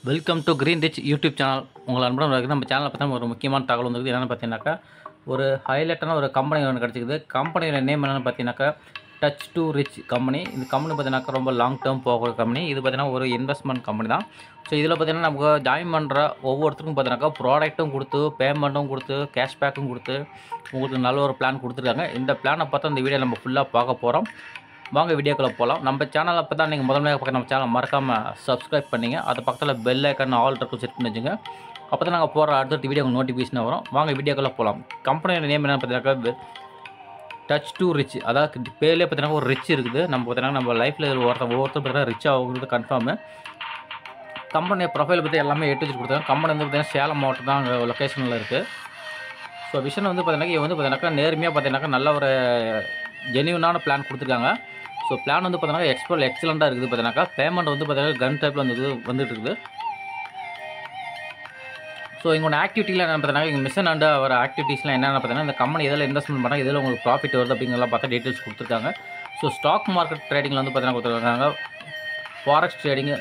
welcome to Green Rich YouTube channel உங்கள் அன்புடன் இருக்குது நம்ம சேனலில் பார்த்தா ஒரு முக்கியமான தகவல் வந்துருக்குது என்னென்னு பார்த்தீங்கன்னாக்கா ஒரு ஹைலைட்டான ஒரு கம்பெனி ஒன்று கிடச்சிக்குது கம்பெனியோட நேம் என்னென்னு பார்த்தீங்கன்னாக்கா டச் டு ரிச் கம்பெனி இந்த கம்பெனி பார்த்தீங்கன்னாக்கா ரொம்ப லாங் டேர்ம் போகிற கம்பெனி இது பார்த்தீங்கன்னா ஒரு இன்வெஸ்ட்மெண்ட் கம்பெனி தான் ஸோ இதில் பார்த்தீங்கன்னா நமக்கு ஜாயின் பண்ணுற ஒவ்வொருத்தருக்கும் பார்த்தீங்கன்னாக்கா ப்ராடக்ட்டும் கொடுத்து பேமெண்ட்டும் கொடுத்து கேஷ்பேக்கும் கொடுத்து உங்களுக்கு நல்ல ஒரு பிளான் கொடுத்துருக்காங்க இந்த பிளானை பார்த்தா இந்த வீடியோ நம்ம ஃபுல்லாக பார்க்க போகிறோம் வாங்க வீடியோக்குள்ளே போகலாம் நம்ம சேனலை அப்போ தான் நீங்கள் முதல்ல பார்க்க நம்ம சேனலை மறக்காமல் சப்ஸ்கிரைப் பண்ணிங்க அது பக்கத்தில் பெல் ஐக்கன் ஆல் இருக்கும் செட் பண்ணி வச்சுங்க அப்போ தான் நாங்கள் போகிற அடுத்த வீடியோ நோட்டிஃபிகேஷன் வரும் வாங்க வீடியோக்குள்ளே போகலாம் கம்பெனியோட நேம் என்னென்னு பார்த்தீங்கன்னாக்கா டச் டு ரிச் அதாவது பேர்லேயே பார்த்தீங்கன்னா ஒரு ரிச் இருக்குது நம்ம பார்த்தீங்கன்னா நம்ம லைஃப்பில் ஒருத்தர் ஒவ்வொருத்தர் பார்த்தீங்கன்னா ரிச் ஆகுறது கன்ஃபார்மு கம்பெனி ப்ரொஃபைல் பற்றி எல்லாமே எடுத்து வச்சு கொடுத்தாங்க கம்பெனி வந்து பார்த்தீங்கன்னா சேலம் மாவட்டம் தான் அங்கே லொக்கேஷனில் இருக்குது ஸோ விஷன் வந்து பார்த்தீங்கன்னா இவங்க வந்து பார்த்தீங்கன்னாக்கா நேர்மையாக பார்த்தீங்கன்னாக்கா நல்ல ஒரு ஜென்யூனான பிளான் கொடுத்துருக்காங்க ஸோ பிளான் வந்து பார்த்தீங்கன்னா எக்ஸ்போர்ட் எக்ஸலண்ட்டாக இருக்குது பார்த்தீங்கன்னாக்கா பேமெண்ட் வந்து பார்த்தீங்கன்னா கன் டைப்பில் வந்து வந்துட்டு இருக்குது ஸோ இவங்க ஆக்டிவிட்டியில் என்ன பார்த்தீங்கன்னா இங்கே மிஷன் அண்ட் அவர் ஆக்டிவிட்டீஸ்லாம் என்னென்ன பார்த்தீங்கன்னா இந்த கம்பெனி எதில் இன்வெஸ்ட்மெண்ட் பண்ணால் எதில் உங்களுக்கு ப்ராஃபிட் வருது அப்படிங்கிறலாம் பார்த்தா டீட்டெயில்ஸ் கொடுத்துருக்காங்க ஸோ ஸ்டாக் மார்க்கெட் ட்ரேடிங்கில் வந்து பார்த்தீங்கன்னா கொடுத்துருக்காங்க forex trading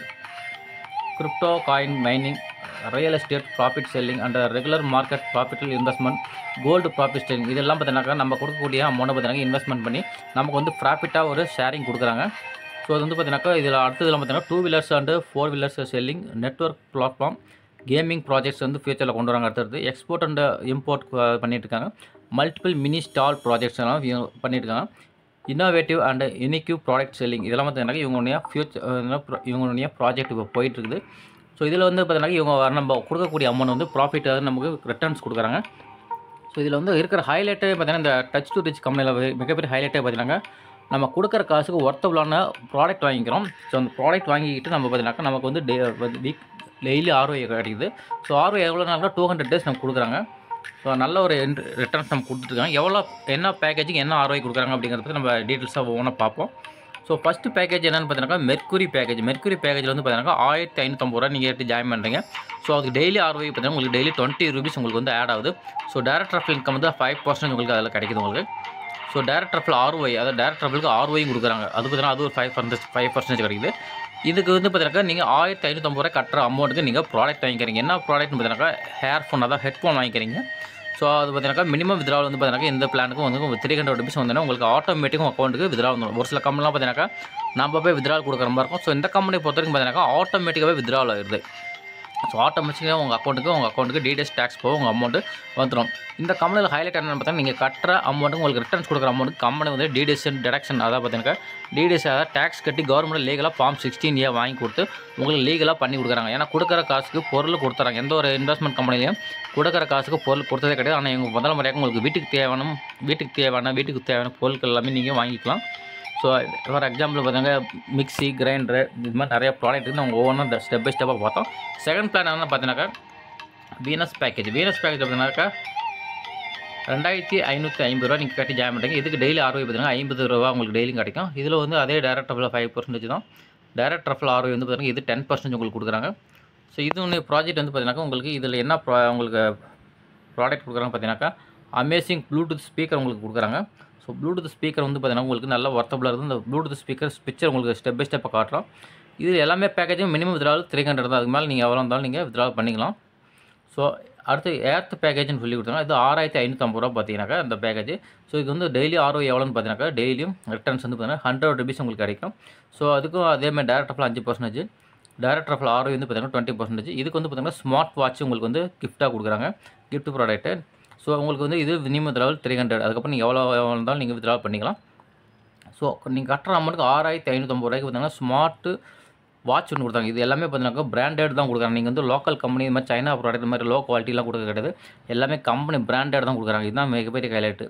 crypto coin mining real estate profit selling and regular market ப்ராஃபிட்டல் இன்வெஸ்ட்மெண்ட் கோல்டு ப்ராஃபிட் செல்லிங் இதெல்லாம் பார்த்தீங்கன்னாக்கா நம்ம கொடுக்கக்கூடிய அமௌண்ட்டை பார்த்தீங்கன்னா இன்வெஸ்ட்மெண்ட் பண்ணி நமக்கு வந்து ப்ராஃபிட்டாக ஒரு ஷேரிங் கொடுக்குறாங்க ஸோ அது வந்து பார்த்தீங்கன்னாக்கா இதில் அடுத்ததில் பார்த்தீங்கன்னா two wheelers and four wheelers selling network platform gaming projects வந்து ஃபியூச்சரில் கொண்டு வராங்க அடுத்தது எக்ஸ்போர்ட் அண்ட் இம்போர்ட் பண்ணிட்டு இருக்காங்க மல்டிபிள் மினி ஸ்டால் ப்ராஜெக்ட்ஸ் எல்லாம் இவங்க பண்ணிட்டு இருக்காங்க innovative and unique product selling இதெல்லாம் பார்த்தீங்கன்னா இவங்களுடைய ஃபியூச்சர் இவங்களுடைய ப்ராஜெக்ட் இப்போ போயிட்டு இருக்குது ஸோ இதில் வந்து பார்த்தீங்கன்னா இவங்க வர நம்ம கொடுக்கக்கூடிய அமௌண்ட் வந்து ப்ராஃபிட் நமக்கு ரிட்டர்ன்ஸ் கொடுக்குறாங்க ஸோ இதில் வந்து இருக்கிற ஹைலைட்டே பார்த்தீங்கன்னா இந்த டச் டு ரிச் கம்பெனியில் மிகப்பெரிய ஹைலைட்டே பார்த்தீங்கன்னா நம்ம கொடுக்குற காசுக்கு ஒர்த்தபுளான ப்ராடக்ட் வாங்கிக்கிறோம் ஸோ அந்த ப்ராடக்ட் வாங்கிக்கிட்டு நம்ம பார்த்தீங்கன்னாக்கா நமக்கு வந்து டே வீக் டெய்லி ஆர்ஓஐ கிடைக்குது ஸோ ஆர்ஓஐ எவ்வளோ நாளில் டூ ஹண்ட்ரட் டேஸ் நம்ம கொடுக்குறாங்க ஸோ நல்ல ஒரு ரிட்டர்ன்ஸ் நம்ம கொடுத்துருக்காங்க எவ்வளோ என்ன பேக்கேஜுக்கு என்ன ஆர்ஓஐ கொடுக்குறாங்க அப்படிங்கிறத நம்ம டீட்டெயில்ஸாக ஒவ்வொன்றா பார்ப்போம் ஸோ ஃபஸ்ட்டு பேக்கேஜ் என்னென்னு பார்த்தீங்கன்னா மெர்க்குரி பேக்கேஜ் மெர்க்குரி பேக்கேஜில் வந்து பார்த்தீங்கன்னா ஆயிரத்தி ஐநூற்றம்பது ரூபா நீங்கள் எடுத்து ஜாயின் பண்ணுறீங்க ஸோ அதுக்கு டெய்லி ஆர்ஓஐ பார்த்தீங்கன்னா உங்களுக்கு டெய்லி டுவெண்ட்டி ருபீஸ் உங்களுக்கு வந்து ஆட் ஆகுது ஸோ டேரக்ட் ஆஃப் இன்கம் வந்து ஃபைவ் பர்சன்ட் உங்களுக்கு அதில் கிடைக்குது உங்களுக்கு ஸோ டேரக்ட் ஆஃபில் ஆர்ஒய் அதாவது டேரக்ட் ஆஃபிலுக்கு ஆர்ஒயும் கொடுக்குறாங்க அது பார்த்தீங்கன்னா அது ஒரு ஃபைவ் பர்சன்டேஜ் ஃபைவ் பர்சன்டேஜ் கிடைக்குது இதுக்கு வந்து பார்த்தீங்கன்னா நீங்கள் ஆயிரத்தி ஐநூற்றம்பது ரூபாய் கட்டுற அமௌண்ட்டுக்கு நீங்கள் ப்ராடக்ட் வாங்கிக்கிறீங்க என்ன ப்ராடக்ட்னு பார்த்தீங்கன்னா ஹேர் ஃபோன் அதாவது ஹெட்ஃபோன் வாங்கிக்கிறீங்க ஸோ அது பார்த்தீங்கன்னா மினிமம் வித்ராவல் வந்து பார்த்தீங்கன்னா இந்த பிளானுக்கும் வந்து த்ரீ ஹண்ட்ரட் ருபீஸ் வந்தோன்னா உங்களுக்கு ஆட்டோமேட்டிக்கும் அக்கௌண்ட்டுக்கு வித்ரா வந்துடும் ஒரு சில கம்பெனிலாம் பார்த்தீங்கன்னா நம்ம போய் வித்ராவல் கொடுக்குற மாதிரி இருக்கும் ஸோ இந்த கம்பெனி பொறுத்த வரைக்கும் பார்த்தீங்கன்னா ஆட்டோமேட்டிக்காகவே வித்ராவல் ஆகிடுது ஸோ ஆட்டோமேட்டிக்காக உங்கள் அக்கௌண்ட்டுக்கு உங்கள் அக்கௌண்ட்டுக்கு டீடைல்ஸ் டேக்ஸ் போக உங்கள் அமௌண்ட்டு வந்துடும் இந்த கம்பெனியில் ஹைலைட் என்னென்னு பார்த்தா நீங்கள் கட்டுற அமௌண்ட்டுக்கு உங்களுக்கு ரிட்டர்ன்ஸ் கொடுக்குற அமௌண்ட் கம்பெனி வந்து டிடிஎஸ்என் டிடக்ஷன் அதாவது பார்த்தீங்கன்னா டிடிஎஸ் அதாவது டேக்ஸ் கட்டி கவர்மெண்ட் லீகலாக ஃபார்ம் சிக்ஸ்டீன் ஏ வாங்கி கொடுத்து உங்களுக்கு லீகலாக பண்ணி கொடுக்குறாங்க ஏன்னா கொடுக்குற காசுக்கு பொருள் கொடுத்துறாங்க எந்த ஒரு இன்வெஸ்ட்மெண்ட் கம்பெனிலையும் கொடுக்குற காசுக்கு பொருள் கொடுத்ததே கிடையாது ஆனால் எங்கள் முதல் முறையாக உங்களுக்கு வீட்டுக்கு தேவையான வீட்டுக்கு தேவையான வீட்டுக்கு தேவையான பொருட்கள் எல்லாமே நீங்கள் வாங்கிக்கலாம் ஸோ ஃபார் எக்ஸாம்பிள் பார்த்தீங்கன்னா மிக்ஸி கிரைண்டரு இது மாதிரி நிறைய ப்ராடக்ட் இருக்குது நம்ம ஒவ்வொன்றும் ஸ்டெப் பை ஸ்டெப்பாக பார்த்தோம் செகண்ட் பிளான் என்னென்னு பார்த்தீங்கன்னாக்கா வீனஸ் பேக்கேஜ் வீனஸ் பேக்கேஜ் பார்த்தீங்கன்னாக்கா ரெண்டாயிரத்தி ஐநூற்றி ஐம்பது ரூபா நீங்கள் கட்டி ஜாயின் பண்ணுறீங்க இதுக்கு டெய்லி ஆர்ஓ பார்த்தீங்கன்னா ஐம்பது ரூபா உங்களுக்கு டெய்லியும் கிடைக்கும் இதில் வந்து அதே டேரக்ட் ரஃபில் ஃபைவ் பர்சன்டேஜ் தான் டேரக்ட் ரஃபில் ஆர்ஓ வந்து பார்த்தீங்கன்னா இது டென் பர்சன்டேஜ் உங்களுக்கு கொடுக்குறாங்க ஸோ இது ஒன்று ப்ராஜெக்ட் வந்து பார்த்தீங்கன்னா உங்களுக்கு இதில் என்ன ப்ரா உங்களுக்கு ப்ராடக்ட் கொடுக்குறாங்க பார்த்தீங்கன்னாக்கா அமேசிங் ப்ளூடூத் ஸ்பீக்கர் உங்களுக்கு கொடுக்குறாங்க ஸோ ப்ளூடூத் ஸ்பீக்கர் வந்து பார்த்தீங்கன்னா உங்களுக்கு நல்ல ஒர்த்தபுளாக இருக்குது இந்த ப்ளூடூத் ஸ்பீக்கர் பிக்சர் உங்களுக்கு ஸ்டெப் பை ஸ்டெப்பாக காட்டுறோம் இது எல்லாமே பேக்கேஜும் மினிமம் வித்ரால் த்ரீ ஹண்ட்ரட் தான் அதுக்கு மேலே நீங்கள் எவ்வளோ இருந்தாலும் நீங்கள் வித்ரா பண்ணிக்கலாம் ஸோ அடுத்து ஏர்த் பேக்கேஜ்னு சொல்லி கொடுத்தாங்க இது ஆறாயிரத்தி ஐநூற்றம்பது ரூபா பார்த்தீங்கன்னாக்கா இந்த பேக்கேஜ் ஸோ இது வந்து டெய்லி ஆர்ஓ எவ்வளோன்னு பார்த்தீங்கன்னாக்கா டெய்லியும் ரிட்டர்ன்ஸ் வந்து பார்த்தீங்கன்னா ஹண்ட்ரட் ருபீஸ் உங்களுக்கு கிடைக்கும் ஸோ அதுக்கும் அதேமாதிரி டேரக்ட் ஆஃபில் அஞ்சு பர்சன்டேஜ் டேரக்ட் ஆஃபில் ஆர்ஓ வந்து பார்த்தீங்கன்னா டுவெண்ட்டி பர்சன்டேஜ் இதுக்கு வந்து பார்த்தீங்கன்னா ஸ்மார்ட் வாட்ச் உங்களுக்கு வந்து கிஃப்ட்டாக கொடுக்குறாங்க கிஃப்ட் ப்ராடக்ட்டு ஸோ உங்களுக்கு வந்து இது மினிமம் வித்ராவல் த்ரீ ஹண்ட்ரட் அதுக்கப்புறம் நீங்கள் எவ்வளோ எவ்வளோ இருந்தாலும் நீங்கள் வித்ரா பண்ணிக்கலாம் ஸோ நீங்கள் கட்டுற அமௌண்ட்டுக்கு ஆறாயிரத்தி ஐநூற்றம்பது ரூபாய்க்கு பார்த்தீங்கன்னா ஸ்மார்ட்டு வாட்ச் ஒன்று கொடுத்தாங்க இது எல்லாமே பார்த்தீங்கன்னா பிராண்டட் தான் கொடுக்குறாங்க நீங்கள் வந்து லோக்கல் கம்பெனி இது மாதிரி சைனா ப்ராடக்ட் இந்த மாதிரி லோ குவாலிட்டிலாம் கொடுக்க கிடையாது எல்லாமே கம்பெனி பிராண்டட் தான் கொடுக்குறாங்க இதுதான் மிகப்பெரிய ஹைலைட்டு